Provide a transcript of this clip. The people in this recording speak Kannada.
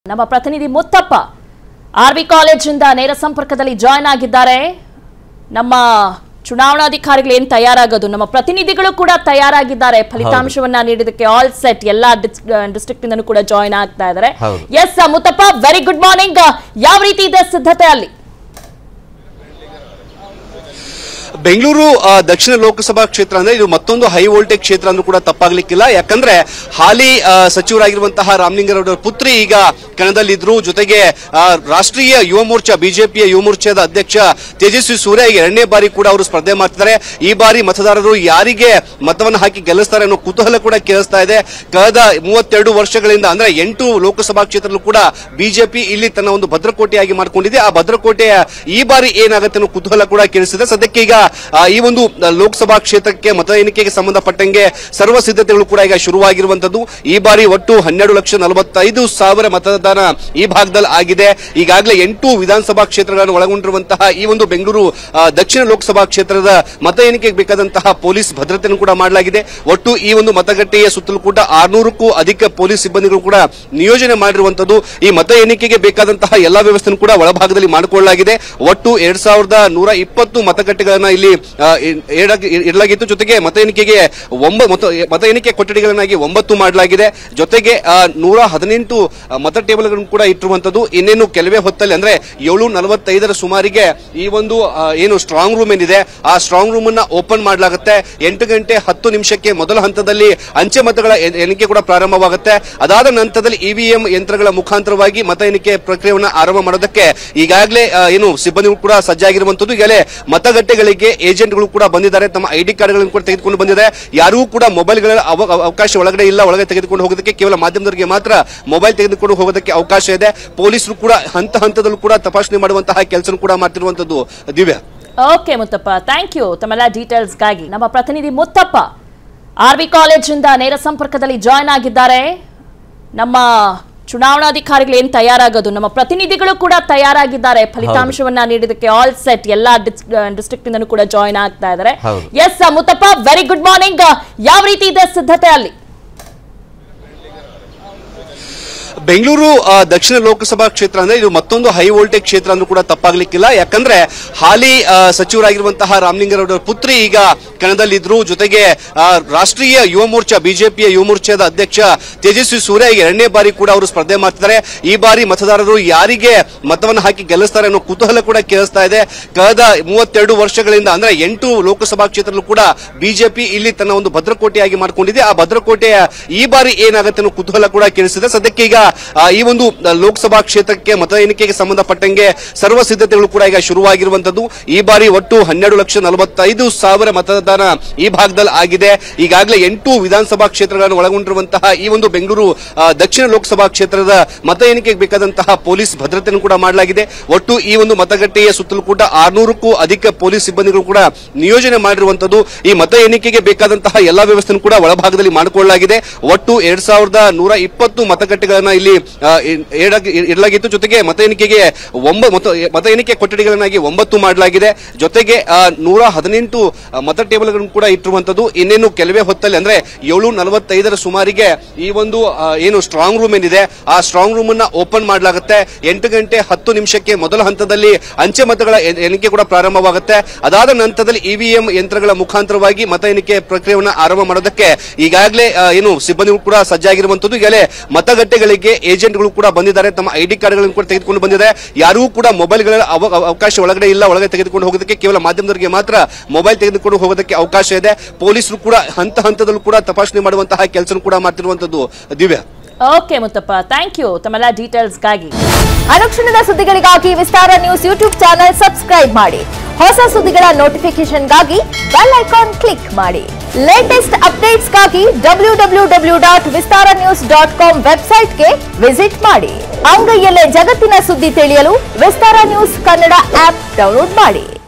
ನಮ್ಮ ಪ್ರತಿನಿಧಿ ಮುತ್ತಪ್ಪ ಆರ್ ವಿ ಕಾಲೇಜಿಂದ ನೇರ ಸಂಪರ್ಕದಲ್ಲಿ ಜಾಯ್ನ್ ಆಗಿದ್ದಾರೆ ನಮ್ಮ ಚುನಾವಣಾಧಿಕಾರಿಗಳು ಏನ್ ತಯಾರಾಗೋದು ನಮ್ಮ ಪ್ರತಿನಿಧಿಗಳು ಕೂಡ ತಯಾರಾಗಿದ್ದಾರೆ ಫಲಿತಾಂಶವನ್ನ ನೀಡಿದಕ್ಕೆ ಆಲ್ ಸೆಟ್ ಎಲ್ಲಾ ಡಿಸ್ಟ್ರಿಕ್ಟ್ ಇಂದನೂ ಕೂಡ ಜಾಯ್ನ್ ಆಗ್ತಾ ಇದ್ದಾರೆ ಹೌದು. Yes Muthappa very good morning ಯಾವ ರೀತಿ ಇದೆ ಸಿದ್ಧತೆ ಅಲ್ಲಿ ಬೆಂಗಳೂರು ಆ, ದಕ್ಷಿಣ ಲೋಕಸಭಾ ಕ್ಷೇತ್ರ ಅಂದ್ರೆ ಇದು ಮತ್ತೊಂದು ಹೈ ವೋಲ್ಟೇಜ್ ಕ್ಷೇತ್ರ ಅಂದ್ರೂ ಕೂಡ ತಪ್ಪಾಗ್ಲಿಕ್ಕಿಲ್ಲ ಯಾಕಂದ್ರೆ ಹಾಲಿ ಆ, ಸಚಿವರಾಗಿರುವಂತಹ ರಾಮಲಿಂಗರವರ ಪುತ್ರಿ ಈಗ ಕಣದಲ್ಲಿದ್ರು ಜೊತೆಗೆ ಆ, ರಾಷ್ಟ್ರೀಯ ಯುವ ಮೋರ್ಚಾ ಬಿಜೆಪಿಯ ಯುವ ಮೋರ್ಚಾದ ಅಧ್ಯಕ್ಷ ತೇಜಸ್ವಿ ಸೂರ್ಯ ಈಗ ಎರಡನೇ ಬಾರಿ ಕೂಡ ಅವರು ಸ್ಪರ್ಧೆ ಮಾಡ್ತಿದ್ದಾರೆ ಈ ಬಾರಿ ಮತದಾರರು ಯಾರಿಗೆ ಮತವನ್ನು ಹಾಕಿ ಗೆಲ್ಲಿಸ್ತಾರೆ ಅನ್ನೋ ಕುತೂಹಲ ಕೂಡ ಕೇಳಿಸ್ತಾ ಇದೆ ಕಳೆದ ಮೂವತ್ತೆರಡು ವರ್ಷಗಳಿಂದ ಅಂದ್ರೆ ಎಂಟು ಲೋಕಸಭಾ ಕ್ಷೇತ್ರದಲ್ಲೂ ಕೂಡ ಬಿಜೆಪಿ ಇಲ್ಲಿ ತನ್ನ ಒಂದು ಭದ್ರಕೋಟೆಯಾಗಿ ಮಾಡಿಕೊಂಡಿದೆ ಆ ಭದ್ರಕೋಟೆಯ ಈ ಬಾರಿ ಏನಾಗುತ್ತೆ ಅನ್ನೋ ಕುತೂಹಲ ಕೂಡ ಕೇಳಿಸಿದೆ ಸದ್ಯಕ್ಕೆ ಈಗ ಆ, ಈ ಒಂದು ಆ, ಲೋಕಸಭಾ ಕ್ಷೇತ್ರಕ್ಕೆ ಮತ ಎಣಿಕೆಗೆ ಸಂಬಂಧಪಟ್ಟಂಗೆ ಸರ್ವ ಸಿದ್ಧತೆಗಳು ಕೂಡ ಈಗ ಶುರುವಾಗಿರುವಂತದ್ದು ಈ ಬಾರಿ ಒಟ್ಟು ಹನ್ನೆರಡು ಲಕ್ಷ ನಲವತ್ತೈದು ಸಾವಿರ ಮತದಾನ ಈ ಭಾಗದಲ್ಲಿ ಆಗಿದೆ ಈಗಾಗಲೇ ಎಂಟು ವಿಧಾನಸಭಾ ಕ್ಷೇತ್ರಗಳನ್ನು ಒಳಗೊಂಡಿರುವಂತಹ ಈ ಒಂದು ಬೆಂಗಳೂರು ಆ, ದಕ್ಷಿಣ ಲೋಕಸಭಾ ಕ್ಷೇತ್ರದ ಮತ ಎಣಿಕೆಗೆ ಬೇಕಾದಂತಹ ಪೊಲೀಸ್ ಭದ್ರತೆಯನ್ನು ಕೂಡ ಮಾಡಲಾಗಿದೆ ಒಟ್ಟು ಈ ಒಂದು ಮತಗಟ್ಟೆಯ ಸುತ್ತಲೂ ಕೂಡ ಆರ್ನೂರಕ್ಕೂ ಅಧಿಕ ಪೊಲೀಸ್ ಸಿಬ್ಬಂದಿಗಳು ಕೂಡ ನಿಯೋಜನೆ ಮಾಡಿರುವಂತದ್ದು ಈ ಮತ ಎಣಿಕೆಗೆ ಬೇಕಾದಂತಹ ಎಲ್ಲಾ ವ್ಯವಸ್ಥೆಯನ್ನು ಕೂಡ ಒಳಭಾಗದಲ್ಲಿ ಮಾಡಿಕೊಳ್ಳಲಾಗಿದೆ ಒಟ್ಟು ಎರಡ್ ಸಾವಿರದ ನೂರ ಇಪ್ಪತ್ತು ಮತಗಟ್ಟೆಗಳನ್ನ ಇಲ್ಲಿ ಆ, ಇ- ಇಡಲಾಗಿ- ಇಡಲಾಗಿತ್ತು ಜೊತೆಗೆ ಮತ ಎಣಿಕೆಗೆ ಒಂಬ ಮತ ಮತ ಎಣಿಕೆ ಕೊಠಡಿಗಳನ್ನಾಗಿ ಒಂಬತ್ತು ಮಾಡಲಾಗಿದೆ ಜೊತೆಗೆ ಆ, ನೂರ ಹದಿನೆಂಟು ಆ, ಮತ ಟೇಬಲ್ಗಳನ್ನು ಕೂಡ ಇಟ್ಟಿರುವಂತದ್ದು ಇನ್ನೇನು ಕೆಲವೇ ಹೊತ್ತಲ್ಲಿ ಅಂದ್ರೆ ಏಳು ನಲವತ್ತೈದರ ಸುಮಾರಿಗೆ ಈ ಒಂದು ಆ, ಏನು ಸ್ಟ್ರಾಂಗ್ ರೂಮ್ ಏನಿದೆ ಆ ಸ್ಟ್ರಾಂಗ್ ರೂಮ್ ಅನ್ನ ಓಪನ್ ಮಾಡಲಾಗುತ್ತೆ ಎಂಟು ಗಂಟೆ ಹತ್ತು ನಿಮಿಷಕ್ಕೆ ಮೊದಲ ಹಂತದಲ್ಲಿ ಅಂಚೆ ಮತಗಳ ಎ- ಎಣಿಕೆ ಕೂಡ ಪ್ರಾರಂಭವಾಗುತ್ತೆ ಅದಾದ ನಂತರದಲ್ಲಿ ಇವಿಎಂ ಯಂತ್ರಗಳ ಮುಖಾಂತರವಾಗಿ ಮತ ಎಣಿಕೆ ಪ್ರಕ್ರಿಯೆಯನ್ನು ಆರಂಭ ಮಾಡೋದಕ್ಕೆ ಈಗಾಗಲೇ ಆ, ಏನು ಸಿಬ್ಬಂದಿಗಳು ಕೂಡ ಸಜ್ಜಾಗಿರುವಂತದ್ದು ಈಗಲೇ ಮತಗಟ್ಟೆಗಳಿಗೆ ಏಜೆಂಟ್ಗಳು ಕೂಡ ಬಂದಿದ್ದಾರೆ ತಮ್ಮ ಐಡಿ ಕಾರ್ಡ್ಗಳನ್ನು ಕೂಡ ತೆಗೆದುಕೊಂಡು ಬಂದಿದ್ದಾರೆ ಯಾರಿಗೂ ಕೂಡ ಮೊಬೈಲ್ಗಳ ಅವ- ಅವ- ಅವಕಾಶ ಒಳಗಡೆ ಇಲ್ಲ ಒಳಗೆ ತೆಗೆದುಕೊಂಡು ಹೋಗೋದಕ್ಕೆ ಕೇವಲ ಮಾಧ್ಯಮದವರಿಗೆ ಮಾತ್ರ ಮೊಬೈಲ್ ತೆಗೆದುಕೊಂಡು ಹೋಗೋದಕ್ಕೆ ಅವಕಾಶ ಇದೆ ಪೊಲೀಸರು ಕೂಡ ಹಂತ ಹಂತದಲ್ಲೂ ಕೂಡ ತಪಾಸಣೆ ಮಾಡುವಂತಹ ಕೆಲಸ ಕೂಡ ಮಾಡ್ತಿರುವಂತದ್ದು ದಿವ್ಯ ಓಕೆ ಮುತ್ತಪ್ಪ ಥ್ಯಾಂಕ್ ಯು ತಮ್ಮೆಲ್ಲ ಡೀಟೇಲ್ಸ್ಗಾಗಿ ನಮ್ಮ ಪ್ರತಿನಿಧಿ ಮುತ್ತಪ್ಪ ಆರ್ ವಿ ಕಾಲೇಜಿಂದ ನೇರ ಸಂಪರ್ಕದಲ್ಲಿ ಜಾಯ್ನ್ ಆಗಿದ್ದಾರೆ ನಮ್ಮ ಚುನಾವಣಾಧಿಕಾರಿಗಳು ಏನ್ ತಯಾರಾಗೋದು ನಮ್ಮ ಪ್ರತಿನಿಧಿಗಳು ಕೂಡ ತಯಾರಾಗಿದ್ದಾರೆ ಫಲಿತಾಂಶವನ್ನ ನೀಡಿದಕ್ಕೆ ಆಲ್ ಸೆಟ್ ಎಲ್ಲಾ ಡಿಸ್ಟ್ರಿಕ್ಟ್ ಇಂದನೂ ಕೂಡ ಜಾಯ್ನ್ ಆಗ್ತಾ ಇದ್ದಾರೆ ಹೌದು. Yes Muthappa very good morning ಯಾವ ರೀತಿ ಇದೆ ಸಿದ್ಧತೆ ಅಲ್ಲಿ ಬೆಂಗಳೂರು ಆ, ದಕ್ಷಿಣ ಲೋಕಸಭಾ ಕ್ಷೇತ್ರ ಅಂದ್ರೆ ಇದು ಮತ್ತೊಂದು ಹೈ ವೋಲ್ಟೇಜ್ ಕ್ಷೇತ್ರ ಅಂದ್ರೂ ಕೂಡ ತಪ್ಪಾಗ್ಲಿಕ್ಕಿಲ್ಲ ಯಾಕಂದ್ರೆ ಹಾಲಿ ಆ, ಸಚಿವರಾಗಿರುವಂತಹ ರಾಮಲಿಂಗರವರ ಪುತ್ರಿ ಈಗ ಕಣದಲ್ಲಿದ್ರು ಜೊತೆಗೆ ಆ, ರಾಷ್ಟ್ರೀಯ ಯುವ ಮೋರ್ಚಾ ಬಿಜೆಪಿಯ ಯುವ ಮೋರ್ಚಾದ ಅಧ್ಯಕ್ಷ ತೇಜಸ್ವಿ ಸೂರ್ಯ ಈಗ ಎರಡನೇ ಬಾರಿ ಕೂಡ ಅವರು ಸ್ಪರ್ಧೆ ಮಾಡ್ತಿದ್ದಾರೆ ಈ ಬಾರಿ ಮತದಾರರು ಯಾರಿಗೆ ಮತವನ್ನು ಹಾಕಿ ಗೆಲ್ಲಿಸ್ತಾರೆ ಅನ್ನೋ ಕುತೂಹಲ ಕೂಡ ಕೇಳಿಸ್ತಾ ಇದೆ ಕಳೆದ ಮೂವತ್ತೆರಡು ವರ್ಷಗಳಿಂದ ಅಂದ್ರೆ ಎಂಟು ಲೋಕಸಭಾ ಕ್ಷೇತ್ರದಲ್ಲೂ ಕೂಡ ಬಿಜೆಪಿ ಇಲ್ಲಿ ತನ್ನ ಒಂದು ಭದ್ರಕೋಟೆಯಾಗಿ ಮಾಡಿಕೊಂಡಿದೆ ಆ ಭದ್ರಕೋಟೆಯ ಈ ಬಾರಿ ಏನಾಗುತ್ತೆ ಅನ್ನೋ ಕುತೂಹಲ ಕೂಡ ಕೇಳಿಸಿದೆ ಸದ್ಯಕ್ಕೆ ಈಗ ಆ, ಈ ಒಂದು ಆ, ಲೋಕಸಭಾ ಕ್ಷೇತ್ರಕ್ಕೆ ಮತ ಎಣಿಕೆಗೆ ಸಂಬಂಧಪಟ್ಟಂಗೆ ಸರ್ವ ಸಿದ್ಧತೆಗಳು ಕೂಡ ಈಗ ಶುರುವಾಗಿರುವಂತದ್ದು ಈ ಬಾರಿ ಒಟ್ಟು ಹನ್ನೆರಡು ಲಕ್ಷ ನಲವತ್ತೈದು ಸಾವಿರ ಮತದಾನ ಈ ಭಾಗದಲ್ಲಿ ಆಗಿದೆ ಈಗಾಗಲೇ ಎಂಟು ವಿಧಾನಸಭಾ ಕ್ಷೇತ್ರಗಳನ್ನು ಒಳಗೊಂಡಿರುವಂತಹ ಈ ಒಂದು ಬೆಂಗಳೂರು ಆ, ದಕ್ಷಿಣ ಲೋಕಸಭಾ ಕ್ಷೇತ್ರದ ಮತ ಎಣಿಕೆಗೆ ಬೇಕಾದಂತಹ ಪೊಲೀಸ್ ಭದ್ರತೆಯನ್ನು ಕೂಡ ಮಾಡಲಾಗಿದೆ ಒಟ್ಟು ಈ ಒಂದು ಮತಗಟ್ಟೆಯ ಸುತ್ತಲೂ ಕೂಡ ಆರ್ನೂರಕ್ಕೂ ಅಧಿಕ ಪೊಲೀಸ್ ಸಿಬ್ಬಂದಿಗಳು ಕೂಡ ನಿಯೋಜನೆ ಮಾಡಿರುವಂತದ್ದು ಈ ಮತ ಎಣಿಕೆಗೆ ಬೇಕಾದಂತಹ ಎಲ್ಲಾ ವ್ಯವಸ್ಥೆಯನ್ನು ಕೂಡ ಒಳಭಾಗದಲ್ಲಿ ಮಾಡಿಕೊಳ್ಳಲಾಗಿದೆ ಒಟ್ಟು ಎರಡ್ ಸಾವಿರದ ನೂರ ಇಪ್ಪತ್ತು ಮತಗಟ್ಟೆಗಳನ್ನ ಇಲ್ಲಿ ಆ, ಇ- ಇಡಲಾಗಿ- ಇಡಲಾಗಿತ್ತು ಜೊತೆಗೆ ಮತ ಎಣಿಕೆಗೆ ಒಂಬ ಮತ- ಮತ ಎಣಿಕೆ ಕೊಠಡಿಗಳನ್ನಾಗಿ ಒಂಬತ್ತು ಮಾಡಲಾಗಿದೆ ಜೊತೆಗೆ ಆ, ನೂರ ಹದಿನೆಂಟು ಆ, ಮತ ಟೇಬಲ್ಗಳನ್ನು ಕೂಡ ಇಟ್ಟಿರುವಂತದ್ದು ಇನ್ನೇನು ಕೆಲವೇ ಹೊತ್ತಲ್ಲಿ ಅಂದ್ರೆ ಏಳು ನಲವತ್ತೈದರ ಸುಮಾರಿಗೆ ಈ ಒಂದು ಆ, ಏನು ಸ್ಟ್ರಾಂಗ್ ರೂಮ್ ಏನಿದೆ ಆ ಸ್ಟ್ರಾಂಗ್ ರೂಮ್ ಅನ್ನ ಓಪನ್ ಮಾಡಲಾಗುತ್ತೆ ಎಂಟು ಗಂಟೆ ಹತ್ತು ನಿಮಿಷಕ್ಕೆ ಮೊದಲ ಹಂತದಲ್ಲಿ ಅಂಚೆ ಮತಗಳ ಎ- ಎಣಿಕೆ ಕೂಡ ಪ್ರಾರಂಭವಾಗುತ್ತೆ ಅದಾದ ನಂತರದಲ್ಲಿ ಇವಿಎಂ ಯಂತ್ರಗಳ ಮುಖಾಂತರವಾಗಿ ಮತ ಎಣಿಕೆ ಪ್ರಕ್ರಿಯೆಯನ್ನು ಆರಂಭ ಮಾಡೋದಕ್ಕೆ ಈಗಾಗಲೇ ಆ, ಏನು ಸಿಬ್ಬಂದಿಗಳು ಕೂಡ ಸಜ್ಜಾಗಿರುವಂತದ್ದು ಈಗಲೇ ಮತಗಟ್ಟೆಗಳಿಗೆ ಏಜೆಂಟ್ಗಳು ಕೂಡ ಬಂದಿದ್ದಾರೆ ತಮ್ಮ ಐಡಿ ಕಾರ್ಡ್ಗಳನ್ನು ಕೂಡ ತೆಗೆದುಕೊಂಡು ಬಂದಿದ್ದಾರೆ ಯಾರಿಗೂ ಕೂಡ ಮೊಬೈಲ್ಗಳ ಅವ- ಅವ- ಅವಕಾಶ ಒಳಗಡೆ ಇಲ್ಲ ಒಳಗೆ ತೆಗೆದುಕೊಂಡು ಹೋಗೋದಕ್ಕೆ ಕೇವಲ ಮಾಧ್ಯಮದವರಿಗೆ ಮಾತ್ರ ಮೊಬೈಲ್ ತೆಗೆದುಕೊಂಡು ಹೋಗೋದಕ್ಕೆ ಅವಕಾಶ ಇದೆ ಪೊಲೀಸರು ಕೂಡ ಹಂತ ಹಂತದಲ್ಲೂ ಕೂಡ ತಪಾಸಣೆ ಮಾಡುವಂತಹ ಕೆಲಸ ಕೂಡ ಮಾಡ್ತಿರುವಂತದ್ದು ದಿವ್ಯ ಓಕೆ ಮುತ್ತಪ್ಪ ಥ್ಯಾಂಕ್ ಯು ತಮ್ಮೆಲ್ಲ ಡೀಟೇಲ್ಸ್ಗಾಗಿ ಅನುಕ್ಷಣದ ಸುದ್ದಿಗಳಿಗಾಗಿ Vistara news YouTube channel subscribe ಮಾಡಿ ಹೊಸ ಸುದ್ದಿಗಳ ನೋಟಿಫಿಕೇಶನ್ಗಾಗಿ ಬೆಲ್ ಐಕಾನ್ ಕ್ಲಿಕ್ ಮಾಡಿ ಲೇಟೆಸ್ಟ್ ಅಪ್ಡೇಟ್ಸ್ಗಾಗಿ W W W dot Vistara news dot com ವೆಬ್ಸೈಟ್ಗೆ ವಿಸಿಟ್ ಮಾಡಿ ಅಂಗೈಯಲ್ಲೇ ಜಗತ್ತಿನ ಸುದ್ದಿ ತಿಳಿಯಲು Vistara news Kannada app download ಮಾಡಿ